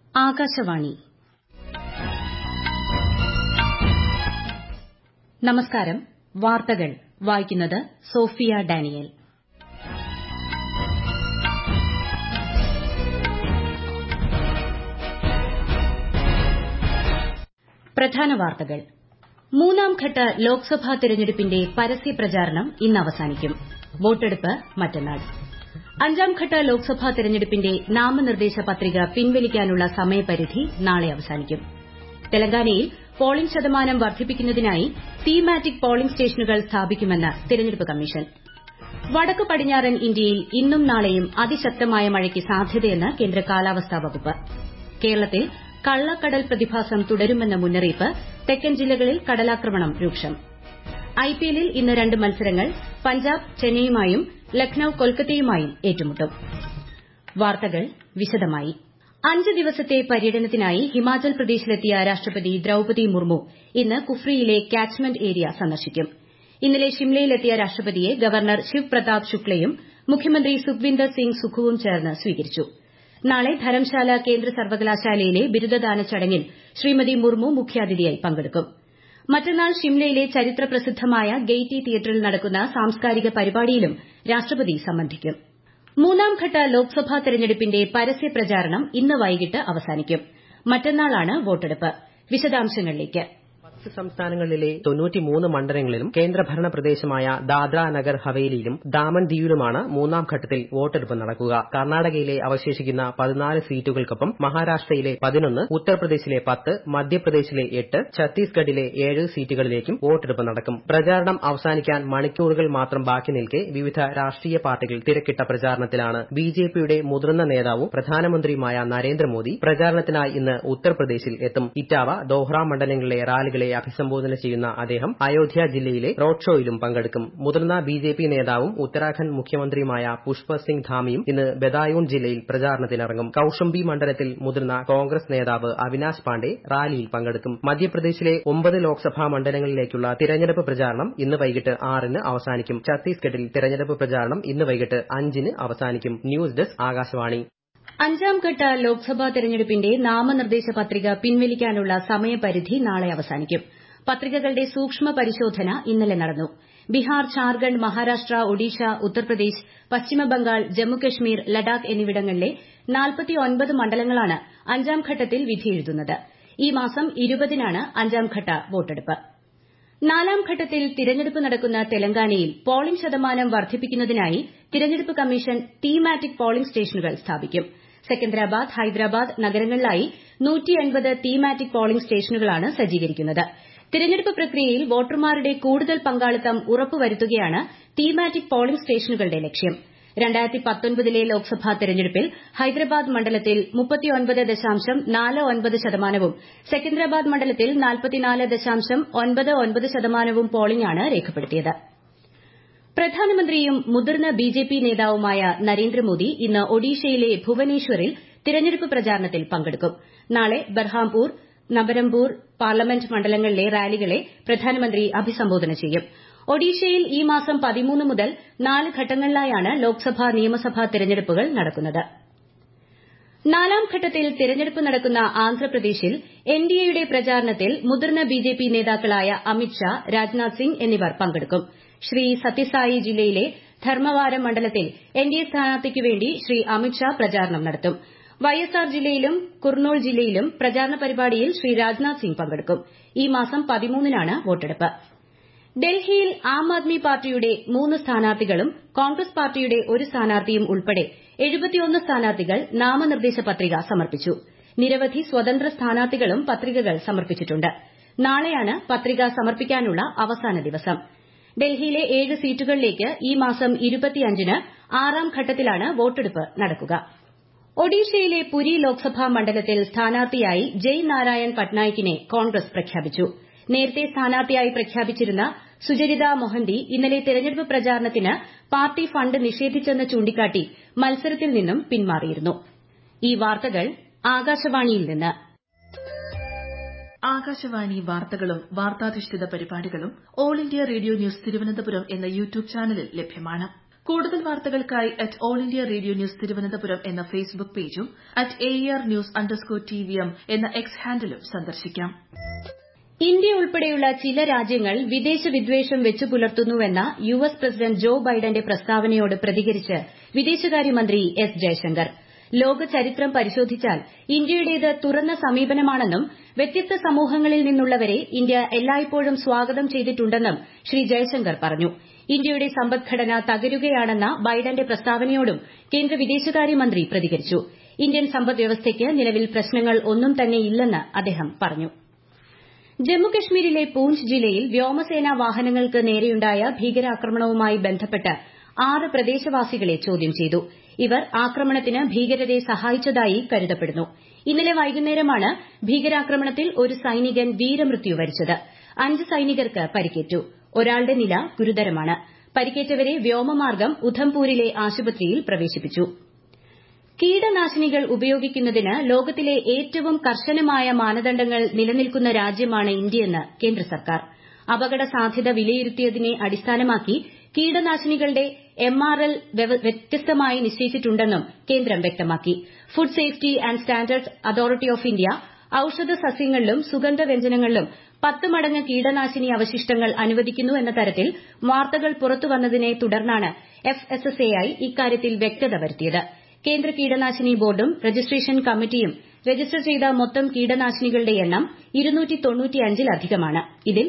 ആകാശവാണി നമസ്കാരം വാർത്തകൾ വായിക്കുന്നത് സോഫിയ ഡാനിയേൽ പ്രധാന വാർത്തകൾ മൂന്നാം ഘട്ട ലോക്സഭാ തെരഞ്ഞെടുപ്പിന്റെ പരസ്യ പ്രചാരണം ഇന്ന് അവസാനിക്കും വോട്ടെടുപ്പ് മറ്റന്നാൾ അഞ്ചാം ഘട്ട ലോക്സഭാ തെരഞ്ഞെടുപ്പിന്റെ നാമനിർദ്ദേശ പത്രിക പിൻവലിക്കാനുള്ള സമയപരിധി നാളെ അവസാനിക്കും തെലങ്കാനയിൽ പോളിംഗ് ശതമാനം വർദ്ധിപ്പിക്കുന്നതിനായി തീമാറ്റിക് പോളിംഗ് സ്റ്റേഷനുകൾ സ്ഥാപിക്കുമെന്ന് തെരഞ്ഞെടുപ്പ് കമ്മീഷൻ വടക്കു പടിഞ്ഞാറൻ ഇന്ത്യയിൽ ഇന്നും നാളെയും അതിശക്തമായ മഴയ്ക്ക് സാധ്യതയെന്ന് കേന്ദ്ര കാലാവസ്ഥാ വകുപ്പ് കേരളത്തിൽ കള്ളക്കടൽ പ്രതിഭാസം തുടരുമെന്ന മുന്നറിയിപ്പ് തെക്കൻ ജില്ലകളിൽ കടലാക്രമണം രൂക്ഷം ഐപിഎല്ലിൽ ഇന്ന് രണ്ട് മത്സരങ്ങൾ പഞ്ചാബ് ചെന്നൈയുമായും ലക്നൌ കൊൽക്കത്തയുമായും ഏറ്റുമുട്ടും വാർത്തകൾ വിശദമായി അഞ്ച് ദിവസത്തെ പര്യടനത്തിനായി ഹിമാചൽ പ്രദേശിലെത്തിയ രാഷ്ട്രപതി ദ്രൌപതി മുർമു ഇന്ന് കുഫ്രിയിലെ കാച്ച്മെന്റ് ഏരിയ സന്ദർശിക്കും ഇന്നലെ ഷിംലയിലെത്തിയ രാഷ്ട്രപതിയെ ഗവർണർ ശിവ് പ്രതാപ് ശുക്ലയും മുഖ്യമന്ത്രി സുഖ്വിന്ദർ സിംഗ് സുഖുവും ചേർന്ന് സ്വീകരിച്ചു നാളെ ധരംശാല കേന്ദ്ര സർവകലാശാലയിലെ ബിരുദദാന ചടങ്ങിൽ ശ്രീമതി മുർമു മുഖ്യാതിഥിയായി പങ്കെടുക്കും മറ്റന്നാൾ ഷിംലയിലെ ചരിത്ര പ്രസിദ്ധമായ ഗെയ്റ്റി തിയേറ്ററിൽ നടക്കുന്ന സാംസ്കാരിക പരിപാടിയിലും രാഷ്ട്രപതി സംബന്ധിക്കും മൂന്നാം ഘട്ട ലോക്സഭാ തെരഞ്ഞെടുപ്പിന്റെ പരസ്യ പ്രചാരണം ഇന്ന് വൈകിട്ട് അവസാനിക്കും മറ്റന്നാളാണ് വോട്ടെടുപ്പ് വിശദാംശങ്ങളിലേക്ക് പത്ത് സംസ്ഥാനങ്ങളിലെ തൊണ്ണൂറ്റിമൂന്ന് മണ്ഡലങ്ങളിലും കേന്ദ്രഭരണ പ്രദേശമായ ദാദ്ര നഗർ ഹവേലിയിലും ദാമൻ ദിയുവിലുമാണ് മൂന്നാം ഘട്ടത്തിൽ വോട്ടെടുപ്പ് നടക്കുക കർണാടകയിലെ അവശേഷിക്കുന്ന പതിനാല് സീറ്റുകൾക്കൊപ്പം മഹാരാഷ്ട്രയിലെ പതിനൊന്ന് ഉത്തർപ്രദേശിലെ പത്ത് മധ്യപ്രദേശിലെ എട്ട് ഛത്തീസ്ഗഡിലെ ഏഴ് സീറ്റുകളിലേക്കും വോട്ടെടുപ്പ് നടക്കും പ്രചാരണം അവസാനിക്കാൻ മണിക്കൂറുകൾ മാത്രം ബാക്കി നിൽക്കെ വിവിധ രാഷ്ട്രീയ പാർട്ടികൾ തിരക്കിട്ട പ്രചാരണത്തിലാണ് ബിജെപിയുടെ മുതിർന്ന നേതാവും പ്രധാനമന്ത്രിയുമായ നരേന്ദ്രമോദി പ്രചാരണത്തിനായി ഇന്ന് ഉത്തർപ്രദേശിൽ എത്തും ഇറ്റാവ ദോഹ്റ മണ്ഡലങ്ങളിലെ റാലികളെ അഭിസംബോധന ചെയ്യുന്ന അദ്ദേഹം അയോധ്യ ജില്ലയിലെ റോഡ് ഷോയിലും പങ്കെടുക്കും മുതിർന്ന ബിജെപി നേതാവും ഉത്തരാഖണ്ഡ് മുഖ്യമന്ത്രിയുമായ പുഷ്പർ സിംഗ് ധാമിയും ഇന്ന് ബദായൂൺ ജില്ലയിൽ പ്രചാരണത്തിനിറങ്ങും കൌഷംബി മണ്ഡലത്തിൽ മുതിർന്ന കോൺഗ്രസ് നേതാവ് അവിനാശ് പാണ്ഡെ റാലിയിൽ പങ്കെടുക്കും മധ്യപ്രദേശിലെ ഒമ്പത് ലോക്സഭാ മണ്ഡലങ്ങളിലേക്കുള്ള തിരഞ്ഞെടുപ്പ് പ്രചാരണം ഇന്ന് വൈകിട്ട് ആറിന് അവസാനിക്കും ഛത്തീസ്ഗഡിൽ തിരഞ്ഞെടുപ്പ് പ്രചാരണം ഇന്ന് വൈകിട്ട് അഞ്ചിന് അവസാനിക്കും ന്യൂസ് ഡെസ്ക് ആകാശവാണി അഞ്ചാം ഘട്ട ലോക്സഭാ തെരഞ്ഞെടുപ്പിന്റെ നാമനിർദ്ദേശ പത്രിക പിൻവലിക്കാനുള്ള സമയപരിധി നാളെ അവസാനിക്കും പത്രികകളുടെ സൂക്ഷ്മ പരിശോധന ഇന്നലെ നടന്നു ബീഹാർ ഝാർഖണ്ഡ് മഹാരാഷ്ട്ര ഒഡീഷ ഉത്തർപ്രദേശ് പശ്ചിമബംഗാൾ ജമ്മുകശ്മീർ ലഡാക്ക് എന്നിവിടങ്ങളിലെ മണ്ഡലങ്ങളാണ് അഞ്ചാം ഘട്ടത്തിൽ വിധിയെഴുതുന്നത് ഈ മാസം ഇരുപതിനാണ് അഞ്ചാം ഘട്ട വോട്ടെടുപ്പ് നാലാം ഘട്ടത്തിൽ തിരഞ്ഞെടുപ്പ് നടക്കുന്ന തെലങ്കാനയിൽ പോളിംഗ് ശതമാനം വർദ്ധിപ്പിക്കുന്നതിനായി തിരഞ്ഞെടുപ്പ് കമ്മീഷൻ തീമാറ്റിക് പോളിംഗ് സ്റ്റേഷനുകൾ സ്ഥാപിക്കും സെക്കന്ദരാബാദ് ഹൈദരാബാദ് നഗരങ്ങളിലായി തീമാറ്റിക് പോളിംഗ് സ്റ്റേഷനുകളാണ് സജ്ജീകരിക്കുന്നത് തിരഞ്ഞെടുപ്പ് പ്രക്രിയയിൽ വോട്ടർമാരുടെ കൂടുതൽ പങ്കാളിത്തം ഉറപ്പുവരുത്തുകയാണ് തീമാറ്റിക് പോളിംഗ് സ്റ്റേഷനുകളുടെ ലക്ഷ്യം ലെ ലോക്സഭാ തെരഞ്ഞെടുപ്പിൽ ഹൈദരാബാദ് മണ്ഡലത്തിൽ ശതമാനവും സെക്കന്ദരാബാദ് മണ്ഡലത്തിൽ ശതമാനവും പോളിംഗാണ് രേഖപ്പെടുത്തിയത് പ്രധാനമന്ത്രിയും മുതിർന്ന ബിജെപി നേതാവുമായ നരേന്ദ്രമോദി ഇന്ന് ഒഡീഷയിലെ ഭുവനേശ്വറിൽ തിരഞ്ഞെടുപ്പ് പ്രചാരണത്തിൽ പങ്കെടുക്കും നാളെ ബർഹാംപൂർ നബരംപൂർ പാർലമെന്റ് മണ്ഡലങ്ങളിലെ റാലികളെ പ്രധാനമന്ത്രി അഭിസംബോധന ചെയ്യും ഒഡീഷയിൽ ഈ മാസം പതിമൂന്ന് മുതൽ നാല് ഘട്ടങ്ങളിലായാണ് ലോക്സഭാ നിയമസഭാ തെരഞ്ഞെടുപ്പുകൾ നടക്കുന്നത് നാലാം ഘട്ടത്തിൽ തെരഞ്ഞെടുപ്പ് നടക്കുന്ന ആന്ധ്രാപ്രദേശിൽ എൻഡിഎയുടെ പ്രചാരണത്തിൽ മുതിർന്ന ബിജെപി നേതാക്കളായ അമിത് ഷാ രാജ്നാഥ് സിംഗ് എന്നിവർ പങ്കെടുക്കും ശ്രീ സത്യസായി ജില്ലയിലെ ധർമ്മവാരം മണ്ഡലത്തിൽ എൻഡിഎ സ്ഥാനാർത്ഥിക്കുവേണ്ടി ശ്രീ അമിത് ഷാ പ്രചാരണം നടത്തും വൈഎസ്ആർ ജില്ലയിലും കുർണൂൾ ജില്ലയിലും പ്രചാരണ പരിപാടിയിൽ ശ്രീ രാജ്നാഥ് സിംഗ് പങ്കെടുക്കും ഈ മാസം പതിമൂന്നിനാണ് വോട്ടെടുപ്പ് ഡൽഹിയിൽ ആം ആദ്മി പാർട്ടിയുടെ മൂന്ന് സ്ഥാനാർത്ഥികളും കോൺഗ്രസ് പാർട്ടിയുടെ ഒരു സ്ഥാനാർത്ഥിയും ഉൾപ്പെടെ സ്ഥാനാർത്ഥികൾ നാമനിർദ്ദേശ പത്രിക സമർപ്പിച്ചു നിരവധി സ്വതന്ത്ര സ്ഥാനാർത്ഥികളും പത്രികകൾ സമർപ്പിച്ചിട്ടുണ്ട് നാളെയാണ് പത്രിക സമർപ്പിക്കാനുള്ള അവസാന ദിവസം ഡൽഹിയിലെ ഏഴ് സീറ്റുകളിലേക്ക് ഈ മാസം ന് ആറാം ഘട്ടത്തിലാണ് വോട്ടെടുപ്പ് നടക്കുക ഒഡീഷയിലെ പുരി ലോക്സഭാ മണ്ഡലത്തിൽ സ്ഥാനാർത്ഥിയായി ജയ് നാരായൺ പട്നായിക്കിനെ കോൺഗ്രസ് പ്രഖ്യാപിച്ചു നേരത്തെ സ്ഥാനാർത്ഥിയായി പ്രഖ്യാപിച്ചിരുന്ന സുചരിത മൊഹന്തി ഇന്നലെ തെരഞ്ഞെടുപ്പ് പ്രചാരണത്തിന് പാർട്ടി ഫണ്ട് നിഷേധിച്ചെന്ന് ചൂണ്ടിക്കാട്ടി മത്സരത്തിൽ നിന്നും പിന്മാറിയിരുന്നു ഈ വാർത്തകൾ ആകാശവാണിയിൽ നിന്ന് ആകാശവാണി വാർത്തകളും വാർത്താധിഷ്ഠിത പരിപാടികളും All India Radio News Thiruvananthapuram എന്ന യൂട്യൂബ് ചാനലിൽ ലഭ്യമാണ് കൂടുതൽ വാർത്തകൾക്കായി at All India Radio News Thiruvananthapuram എന്ന ഫേസ്ബുക്ക് പേജും at A R news underscore T V M എന്ന എക്സ് ഹാൻഡിലും സന്ദർശിക്കാം ഇന്ത്യ ഉൾപ്പെടെയുള്ള ചില രാജ്യങ്ങൾ വിദേശ വിദ്വേഷം വെച്ചു പുലർത്തുന്നുവെന്ന യു എസ് പ്രസിഡന്റ് ജോ ബൈഡന്റെ പ്രസ്താവനയോട് പ്രതികരിച്ച് വിദേശകാര്യമന്ത്രി എസ് ജയശങ്കർ ലോക ചരിത്രം പരിശോധിച്ചാൽ ഇന്ത്യയുടേത് തുറന്ന സമീപനമാണെന്നും വ്യത്യസ്ത സമൂഹങ്ങളിൽ നിന്നുള്ളവരെ ഇന്ത്യ എല്ലായ്പ്പോഴും സ്വാഗതം ചെയ്തിട്ടുണ്ടെന്നും ശ്രീ ജയശങ്കർ പറഞ്ഞു ഇന്ത്യയുടെ സമ്പദ്ഘടന തകരുകയാണെന്ന ബൈഡന്റെ പ്രസ്താവനയോടും കേന്ദ്ര വിദേശകാര്യമന്ത്രി പ്രതികരിച്ചു ഇന്ത്യൻ സമ്പദ്വ്യവസ്ഥയ്ക്ക് നിലവിൽ പ്രശ്നങ്ങൾ ഒന്നും തന്നെയില്ലെന്ന് അദ്ദേഹം പറഞ്ഞു ജമ്മുകശ്മീരിലെ പൂഞ്ച് ജില്ലയിൽ വ്യോമസേനാ വാഹനങ്ങൾക്ക് നേരെയുണ്ടായ ഭീകരാക്രമണവുമായി ബന്ധപ്പെട്ട് ആറ് പ്രദേശവാസികളെ ചോദ്യം ചെയ്തു ഇവർ ആക്രമണത്തിന് ഭീകരരെ സഹായിച്ചതായി കരുതപ്പെടുന്നു ഇന്നലെ വൈകുന്നേരമാണ് ഭീകരാക്രമണത്തിൽ ഒരു സൈനികൻ വീരമൃത്യു വരിച്ചത് അഞ്ച് സൈനികർക്ക് പരിക്കേറ്റു ഒരാളുടെ നില ഗുരുതരമാണ് പരിക്കേറ്റവരെ വ്യോമമാർഗം ഉധംപൂരിലെ ആശുപത്രിയിൽ പ്രവേശിപ്പിച്ചു കീടനാശിനികൾ ഉപയോഗിക്കുന്നതിന് ലോകത്തിലെ ഏറ്റവും കർശനമായ മാനദണ്ഡങ്ങൾ നിലനിൽക്കുന്ന രാജ്യമാണ് ഇന്ത്യയെന്ന് കേന്ദ്ര സർക്കാർ അപകട സാധ്യത വിലയിരുത്തിയതിനെ അടിസ്ഥാനമാക്കി കീടനാശിനികളുടെ എം ആർ എൽ വ്യത്യസ്തമായി നിശ്ചയിച്ചിട്ടുണ്ടെന്നും കേന്ദ്രം വ്യക്തമാക്കി Food Safety and Standards Authority of India ഔഷധ സസ്യങ്ങളിലും സുഗന്ധവ്യഞ്ജനങ്ങളിലും പത്ത് മടങ്ങ് കീടനാശിനി അവശിഷ്ടങ്ങൾ അനുവദിക്കുന്നു എന്ന തരത്തിൽ വാർത്തകൾ പുറത്തുവന്നതിനെ തുടർന്നാണ് F S S A I ഇക്കാര്യത്തിൽ വ്യക്തത വരുത്തിയത് കേന്ദ്ര കീടനാശിനി ബോർഡും രജിസ്ട്രേഷൻ കമ്മിറ്റിയും രജിസ്റ്റർ ചെയ്ത മൊത്തം കീടനാശിനികളുടെ എണ്ണം ിലധികമാണ് ഇതിൽ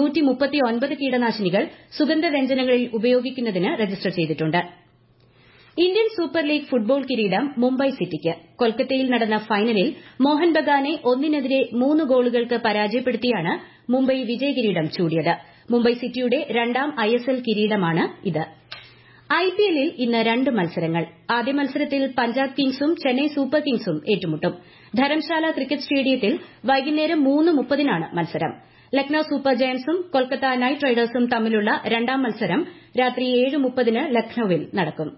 കീടനാശിനികൾ സുഗന്ധവ്യഞ്ജനങ്ങളിൽ ഉപയോഗിക്കുന്നതിന് രജിസ്റ്റർ ചെയ്തിട്ടുണ്ട് ഇന്ത്യൻ സൂപ്പർ ലീഗ് ഫുട്ബോൾ കിരീടം മുംബൈ സിറ്റിക്ക് കൊൽക്കത്തയിൽ നടന്ന ഫൈനലിൽ മോഹൻ ബഗാനെ ഒന്നിനെതിരെ മൂന്ന് ഗോളുകൾക്ക് പരാജയപ്പെടുത്തിയാണ് മുംബൈ വിജയകിരീടം ചൂടിയത് മുംബൈ സിറ്റിയുടെ രണ്ടാം ഐഎസ്എൽ കിരീടമാണ് ഇത് ഐപിഎല്ലിൽ ഇന്ന് രണ്ട് മത്സരങ്ങൾ ആദ്യ മത്സരത്തിൽ പഞ്ചാബ് കിങ്സും ചെന്നൈ സൂപ്പർ കിങ്സും ഏറ്റുമുട്ടും ധരംശാല ക്രിക്കറ്റ് സ്റ്റേഡിയത്തിൽ വൈകുന്നേരം മൂന്ന് മുപ്പതിനാണ് മത്സരം ലക്നൌ സൂപ്പർ ജയന്റ്സും കൊൽക്കത്ത നൈറ്റ് റൈഡേഴ്സും തമ്മിലുള്ള രണ്ടാം മത്സരം രാത്രി ഏഴ് മുപ്പതിന് ലക്നൌവിൽ നടക്കും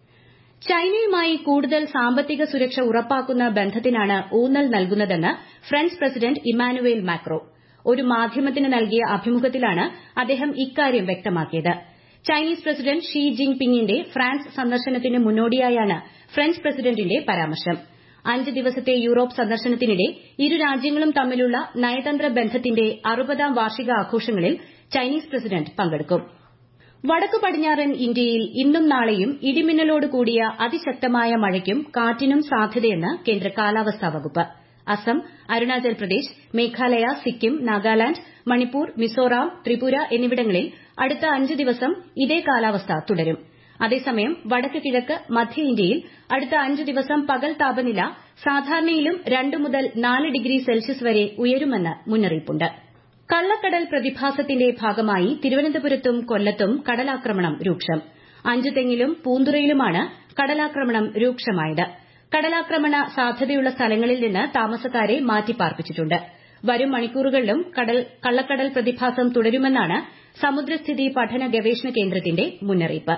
ചൈനയുമായി കൂടുതൽ സാമ്പത്തിക സുരക്ഷ ഉറപ്പാക്കുന്ന ബന്ധത്തിനാണ് ഊന്നൽ നൽകുന്നതെന്ന് ഫ്രഞ്ച് പ്രസിഡന്റ് ഇമ്മാനുവേൽ മാക്രോ ഒരു മാധ്യമത്തിന് നൽകിയ അഭിമുഖത്തിലാണ് അദ്ദേഹം ഇക്കാര്യം വ്യക്തമാക്കിയത് ചൈനീസ് പ്രസിഡന്റ് ഷീ ജിങ് പിങ്ങിന്റെ ഫ്രാൻസ് സന്ദർശനത്തിന് മുന്നോടിയായാണ് ഫ്രഞ്ച് പ്രസിഡന്റിന്റെ പരാമർശം അഞ്ച് ദിവസത്തെ യൂറോപ്പ് സന്ദർശനത്തിനിടെ ഇരു രാജ്യങ്ങളും തമ്മിലുള്ള നയതന്ത്ര ബന്ധത്തിന്റെ അറുപതാം വാർഷികാഘോഷങ്ങളിൽ ചൈനീസ് പ്രസിഡന്റ് പങ്കെടുക്കും വടക്കു പടിഞ്ഞാറൻ ഇന്ത്യയിൽ ഇന്നും നാളെയും ഇടിമിന്നലോട് കൂടിയ അതിശക്തമായ മഴയ്ക്കും കാറ്റിനും സാധ്യതയെന്ന് കേന്ദ്ര കാലാവസ്ഥാ വകുപ്പ് അസം അരുണാചൽ പ്രദേശ് മേഘാലയ സിക്കിം നാഗാലാന്റ് മണിപ്പൂർ മിസോറാം ത്രിപുര എന്നിവിടങ്ങളിൽ അടുത്ത അഞ്ച് ദിവസം ഇതേ കാലാവസ്ഥ തുടരും അതേസമയം വടക്ക് കിഴക്ക് മധ്യ ഇന്ത്യയിൽ അടുത്ത അഞ്ച് ദിവസം പകൽ താപനില സാധാരണയിലും രണ്ട് മുതൽ നാല് ഡിഗ്രി സെൽഷ്യസ് വരെ ഉയരുമെന്ന് മുന്നറിയിപ്പുണ്ട് കള്ളക്കടൽ പ്രതിഭാസത്തിന്റെ ഭാഗമായി തിരുവനന്തപുരത്തും കൊല്ലത്തും കടലാക്രമണം രൂക്ഷം അഞ്ചുതെങ്ങിലും പൂന്തുറയിലുമാണ് കടലാക്രമണം രൂക്ഷമായത് കടലാക്രമണ സാധ്യതയുള്ള സ്ഥലങ്ങളിൽ നിന്ന് താമസക്കാരെ മാറ്റിപ്പാർപ്പിച്ചിട്ടുണ്ട് വരും മണിക്കൂറുകളിലും കള്ളക്കടൽ പ്രതിഭാസം തുടരുമെന്നാണ് സമുദ്രസ്ഥിതി പഠന ഗവേഷണ കേന്ദ്രത്തിന്റെ മുന്നറിയിപ്പ്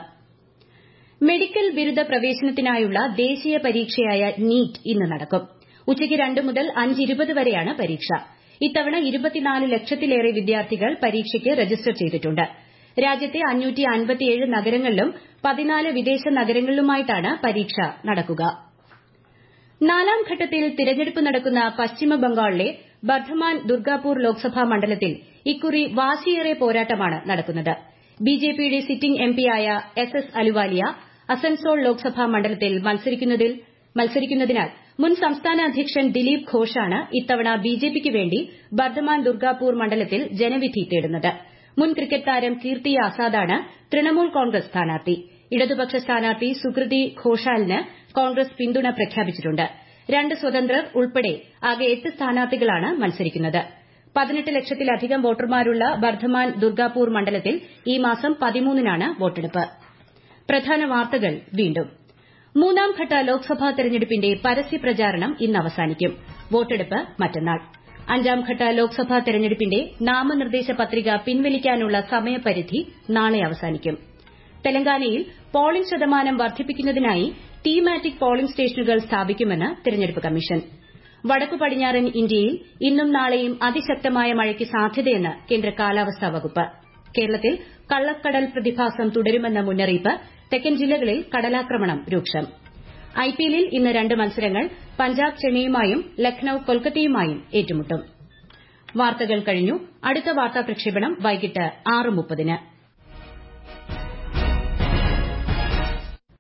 മെഡിക്കൽ ബിരുദ പ്രവേശനത്തിനായുള്ള ദേശീയ പരീക്ഷയായ നീറ്റ് ഇന്ന് നടക്കും ഉച്ചയ്ക്ക് രണ്ട് മുതൽ അഞ്ചിരുപത് വരെയാണ് പരീക്ഷ ഇത്തവണ ഇരുപത്തിനാല് ലക്ഷത്തിലേറെ വിദ്യാർത്ഥികൾ പരീക്ഷയ്ക്ക് രജിസ്റ്റർ ചെയ്തിട്ടുണ്ട് രാജ്യത്തെ നഗരങ്ങളിലും പതിനാല് വിദേശ നഗരങ്ങളിലുമായിട്ടാണ് പരീക്ഷ നടക്കുക നാലാം ഘട്ടത്തിൽ തിരഞ്ഞെടുപ്പ് നടക്കുന്ന പശ്ചിമ ബംഗാളിലെ ബർധമാൻ ദുർഗാപൂർ ലോക്സഭാ മണ്ഡലത്തിൽ ഇക്കുറി വാശിയേറെ പോരാട്ടമാണ് നടക്കുന്നത് ബിജെപിയുടെ സിറ്റിംഗ് എംപിയായ എസ് എസ് അലുവാലിയ അസൻസോൾ ലോക്സഭാ മണ്ഡലത്തിൽ മത്സരിക്കുന്നതിനാൽ മുൻ സംസ്ഥാന അധ്യക്ഷൻ ദിലീപ് ഘോഷാണ് ഇത്തവണ ബിജെപിക്ക് വേണ്ടി ബർധമാൻ ദുർഗാപൂർ മണ്ഡലത്തിൽ ജനവിധി തേടുന്നത് മുൻ ക്രിക്കറ്റ് താരം കീർത്തി ആസാദാണ് തൃണമൂൽ കോൺഗ്രസ് സ്ഥാനാർത്ഥി ഇടതുപക്ഷ സ്ഥാനാർത്ഥി സുകൃതി ഘോഷാലിന് കോൺഗ്രസ് പിന്തുണ പ്രഖ്യാപിച്ചിട്ടുണ്ട് രണ്ട് സ്വതന്ത്രർ ഉൾപ്പെടെ ആകെ എട്ട് സ്ഥാനാർത്ഥികളാണ് മത്സരിക്കുന്നത് പതിനെട്ട് ലക്ഷത്തിലധികം വോട്ടർമാരുള്ള ബർധമാൻ ദുർഗാപൂർ മണ്ഡലത്തിൽ ഈ മാസം പതിമൂന്നിനാണ് വോട്ടെടുപ്പ് പ്രധാന വാർത്തകൾ വീണ്ടും മൂന്നാം ഘട്ട ലോക്സഭാ തെരഞ്ഞെടുപ്പിന്റെ പരസ്യ പ്രചാരണം ഇന്ന് അവസാനിക്കും വോട്ടെടുപ്പ് മറ്റന്നാൾ അഞ്ചാം ഘട്ട ലോക്സഭാ തെരഞ്ഞെടുപ്പിന്റെ നാമനിർദ്ദേശ പത്രിക പിൻവലിക്കാനുള്ള സമയപരിധി നാളെ അവസാനിക്കും തെലങ്കാനയിൽ പോളിംഗ് ശതമാനം വർദ്ധിപ്പിക്കുന്നതിനായി തീമാറ്റിക് പോളിംഗ് സ്റ്റേഷനുകൾ സ്ഥാപിക്കുമെന്ന് തെരഞ്ഞെടുപ്പ് കമ്മീഷൻ വടക്കു പടിഞ്ഞാറൻ ഇന്ത്യയിൽ ഇന്നും നാളെയും അതിശക്തമായ മഴയ്ക്ക് സാധ്യതയെന്ന് കേന്ദ്ര കാലാവസ്ഥാ വകുപ്പ് കേരളത്തിൽ കള്ളക്കടൽ പ്രതിഭാസം തുടരുമെന്ന മുന്നറിയിപ്പ് തെക്കൻ ജില്ലകളിൽ കടലാക്രമണം രൂക്ഷം ഐപിഎല്ലിൽ ഇന്ന് രണ്ട് മത്സരങ്ങൾ പഞ്ചാബ് ചെന്നൈയുമായും ലക്നൌ കൊൽക്കത്തയുമായും ഏറ്റുമുട്ടും വാർത്തകൾ കഴിഞ്ഞു അടുത്ത വാർത്താ പ്രക്ഷേപണം വൈകിട്ട് ആറ് മുപ്പതിന്